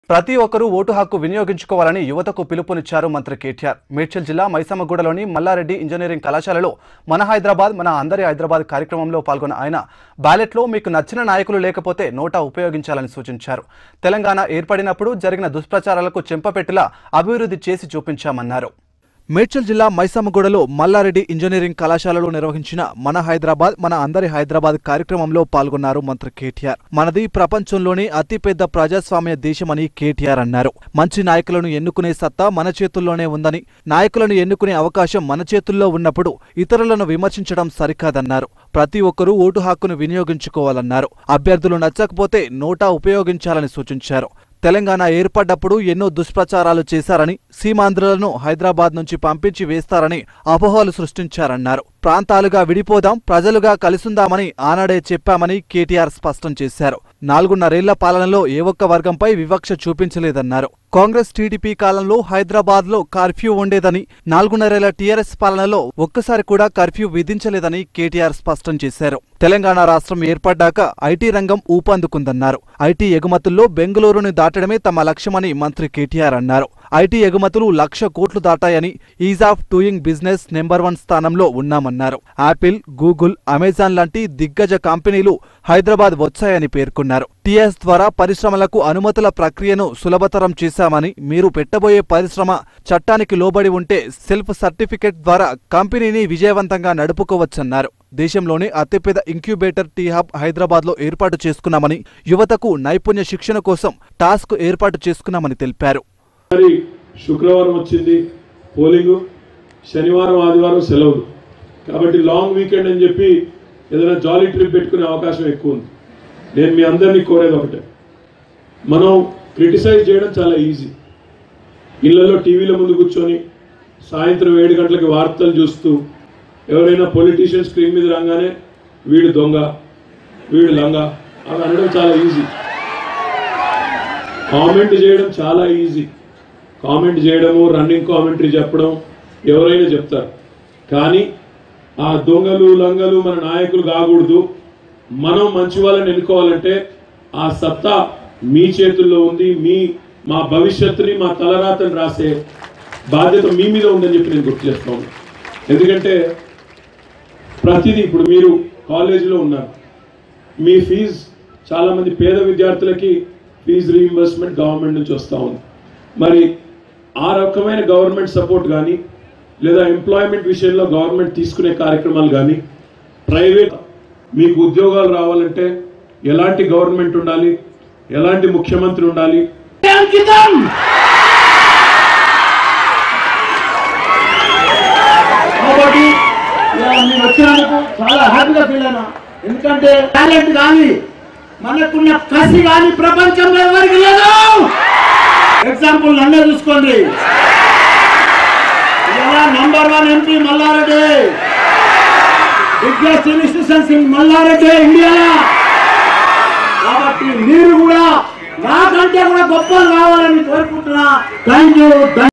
ప్రతి ఒక్కరూ ఓటు హక్కు వినియోగించుకోవాలని యువతకు పిలుపునిచ్చారు మంత్రి కేటీఆర్ మేడ్చల్ జిల్లా మైసమ్మగూడలోని మల్లారెడ్డి ఇంజనీరింగ్ కళాశాలలో మన హైదరాబాద్ మన అందరి హైదరాబాద్ కార్యక్రమంలో పాల్గొన్న ఆయన బ్యాలెట్లో మీకు నచ్చిన నాయకులు లేకపోతే నోటా ఉపయోగించాలని సూచించారు తెలంగాణ ఏర్పడినప్పుడు జరిగిన దుష్ప్రచారాలకు చెంపపెట్టేలా అభివృద్ధి చేసి చూపించామన్నారు మేడ్చల్ జిల్లా మైసమ్మగూడలో మల్లారెడ్డి ఇంజనీరింగ్ కళాశాలలో నిర్వహించిన మన హైదరాబాద్ మన అందరి హైదరాబాద్ కార్యక్రమంలో పాల్గొన్నారు మంత్రి కేటీఆర్ మనది ప్రపంచంలోనే అతిపెద్ద ప్రజాస్వామ్య దేశమని కేటీఆర్ అన్నారు మంచి నాయకులను ఎన్నుకునే సత్తా మన చేతుల్లోనే ఉందని నాయకులను ఎన్నుకునే అవకాశం మన చేతుల్లో ఉన్నప్పుడు ఇతరులను విమర్శించడం సరికాదన్నారు ప్రతి ఒక్కరూ ఓటు హక్కును వినియోగించుకోవాలన్నారు అభ్యర్థులు నచ్చకపోతే నోటా ఉపయోగించాలని సూచించారు తెలంగాణ ఏర్పడ్డప్పుడు ఎన్నో దుష్ప్రచారాలు చేశారని సీమాంధ్రులను హైదరాబాద్ నుంచి పంపించి వేస్తారని అపోహలు సృష్టించారన్నారు ప్రాంతాలుగా విడిపోదాం ప్రజలుగా కలిసుందామని ఆనాడే చెప్పామని కేటీఆర్ స్పష్టం చేశారు నాలుగున్నరేళ్ల పాలనలో ఏ ఒక్క వర్గంపై వివక్ష చూపించలేదన్నారు కాంగ్రెస్ టీడీపీ కాలంలో హైదరాబాద్ లో కర్ఫ్యూ ఉండేదని నాలుగున్నరేళ్ల టీఆర్ఎస్ పాలనలో ఒక్కసారి కూడా కర్ఫ్యూ విధించలేదని కేటీఆర్ స్పష్టం చేశారు తెలంగాణ రాష్ట్రం ఏర్పడ్డాక ఐటీ రంగం ఊపందుకుందన్నారు ఐటీ ఎగుమతుల్లో బెంగళూరుని దాటడమే తమ లక్ష్యమని మంత్రి కేటీఆర్ అన్నారు ఐటీ ఎగుమతులు లక్ష కోట్లు దాటాయని ease of doing business number one స్థానంలో ఉన్నామన్నారు యాపిల్ గూగుల్ అమెజాన్ లాంటి దిగ్గజ కంపెనీలు హైదరాబాద్ వచ్చాయని పేర్కొన్నారు టీఎస్ ద్వారా పరిశ్రమలకు అనుమతుల ప్రక్రియను సులభతరం చేశామని మీరు పెట్టబోయే పరిశ్రమ చట్టానికి లోబడి ఉంటే సెల్ఫ్ సర్టిఫికెట్ ద్వారా కంపెనీని విజయవంతంగా నడుపుకోవచ్చన్నారు దేశంలోనే అతిపెద్ద ఇంక్యుబేటర్ టీ హబ్ హైదరాబాద్లో ఏర్పాటు చేసుకున్నామని యువతకు నైపుణ్య శిక్షణ కోసం టాస్క్ ఏర్పాటు చేసుకున్నామని తెలిపారు మరి శుక్రవారం వచ్చింది పోలింగ్ శనివారం ఆదివారం సెలవులు కాబట్టి లాంగ్ వీకెండ్ అని చెప్పి ఏదైనా జాలీ ట్రిప్ పెట్టుకునే అవకాశం ఎక్కువ ఉంది నేను మీ అందరినీ కోరేది ఒకటే మనం క్రిటిసైజ్ చేయడం చాలా ఈజీ ఇళ్లలో టీవీల ముందు కూర్చొని సాయంత్రం ఏడు గంటలకి వార్తలు చూస్తూ ఎవరైనా పొలిటీషియన్ స్క్రీన్ మీద రాగానే వీడు దొంగ వీడు లంగ అవి అనడం చాలా ఈజీ కామెంట్ చేయడం చాలా ఈజీ కామెంట్ చేయడము రన్నింగ్ కామెంటరీ చెప్పడం ఎవరైనా చెప్తారు కానీ ఆ దొంగలు లంగలు మన నాయకులు కాకూడదు మనం మంచి వాళ్ళని ఎన్నుకోవాలంటే ఆ సత్తా మీ చేతుల్లో ఉంది మీ మా భవిష్యత్తుని మా తలరాతని రాసే బాధ్యత మీ మీద ఉందని చెప్పి నేను గుర్తు చేస్తాను ఎందుకంటే ప్రతిదీ ఇప్పుడు మీరు కాలేజీలో ఉన్నారు మీ ఫీజు చాలా మంది పేద విద్యార్థులకి ఫీజు రీఇంబర్స్మెంట్ గవర్నమెంట్ నుంచి వస్తూ ఉంది మరి ఆ రకమైన గవర్నమెంట్ సపోర్ట్ కానీ లేదా ఎంప్లాయ్మెంట్ విషయంలో గవర్నమెంట్ తీసుకునే కార్యక్రమాలు కానీ ప్రైవేట్ మీకు ఉద్యోగాలు రావాలంటే ఎలాంటి గవర్నమెంట్ ఉండాలి ఎలాంటి ముఖ్యమంత్రి ఉండాలి అంకితం కాబట్టి ఇవాళ మీరు వచ్చినందుకు చాలా హ్యాపీగా ఫీల్ అయినా ఎందుకంటే టాలెంట్ కానీ మనకున్న కసి కానీ ప్రపంచంలో ఎవరికి లేదు ఎగ్జాంపుల్ నన్నే చూసుకోండి ఇలా number one MP Mallareddy biggest institutions in Mallareddy India కాబట్టి మీరు కూడా నాకంటే కూడా గొప్పలు కావాలని కోరుకుంటున్నా థ్యాంక్ యూ